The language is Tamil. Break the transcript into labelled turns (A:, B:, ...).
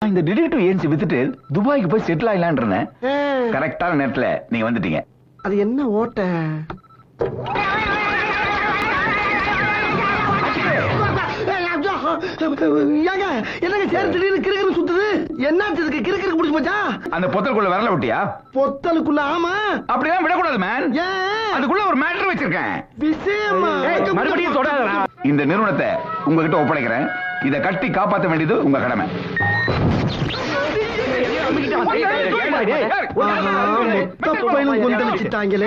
A: இந்த டிடெக்டிவ் ஏஜென்சி வித்துட்டு துபாய்க்கு போய் செட்டில் ஆயிலான்றேன் கரெக்டான நேரத்துல நீங்க வந்துட்டீங்க
B: அது என்ன ஓட்ட ஏங்க என்னங்க சேர் திடீர்னு கிறுகிறு சுத்துது என்னாச்சு இதுக்கு கிறுகிறு முடிச்சு போச்சா
A: அந்த பொத்தலுக்குள்ள வரல விட்டியா
B: பொத்தலுக்குள்ள ஆமா
A: அப்படிலாம் விடக்கூடாது மேன்
B: ஏன்
A: அதுக்குள்ள ஒரு மேட்டர் வச்சிருக்கேன்
B: விஷயமா
A: மறுபடியும் தொடாதடா இந்த நிறுவனத்தை உங்ககிட்ட ஒப்படைக்கிறேன் இத கட்டி காப்பாத்த வேண்டியது உங்க கடமை
B: ஆஹா, மொத்த பயிலும் கொந்தளிச்சுட்டாங்களே